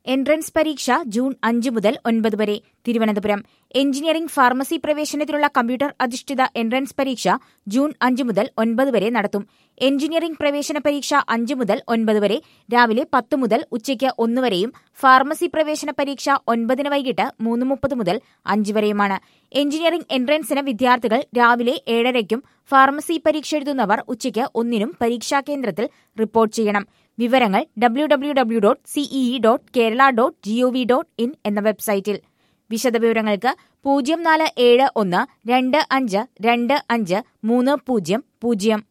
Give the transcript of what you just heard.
entrance പരീക്ഷ June അഞ്ച് മുതൽ ഒൻപത് വരെ തിരുവനന്തപുരം എഞ്ചിനീയറിംഗ് ഫാർമസി പ്രവേശനത്തിനുള്ള കമ്പ്യൂട്ടർ അധിഷ്ഠിത എൻട്രൻസ് പരീക്ഷ ജൂൺ അഞ്ച് മുതൽ ഒൻപത് വരെ നടത്തും എഞ്ചിനീയറിംഗ് പ്രവേശന പരീക്ഷ അഞ്ച് മുതൽ ഒൻപത് വരെ രാവിലെ പത്ത് മുതൽ ഉച്ചയ്ക്ക് ഒന്ന് വരെയും ഫാർമസി പ്രവേശന പരീക്ഷ ഒൻപതിന് വൈകിട്ട് മൂന്ന് മുപ്പത് മുതൽ അഞ്ച് വരെയുമാണ് എഞ്ചിനീയറിംഗ് എൻട്രൻസിന് വിദ്യാർത്ഥികൾ രാവിലെ ഏഴരയ്ക്കും ഫാർമസി പരീക്ഷ എഴുതുന്നവർ ഉച്ചയ്ക്ക് ഒന്നിനും പരീക്ഷാ കേന്ദ്രത്തിൽ റിപ്പോർട്ട് ചെയ്യണം വിവരങ്ങൾ W W W dot C E E dot Kerala dot G O V dot in എന്ന വെബ്സൈറ്റിൽ വിശദവിവരങ്ങൾക്ക് പൂജ്യം നാല് ഏഴ് ഒന്ന് രണ്ട് അഞ്ച് രണ്ട് അഞ്ച് മൂന്ന് പൂജ്യം പൂജ്യം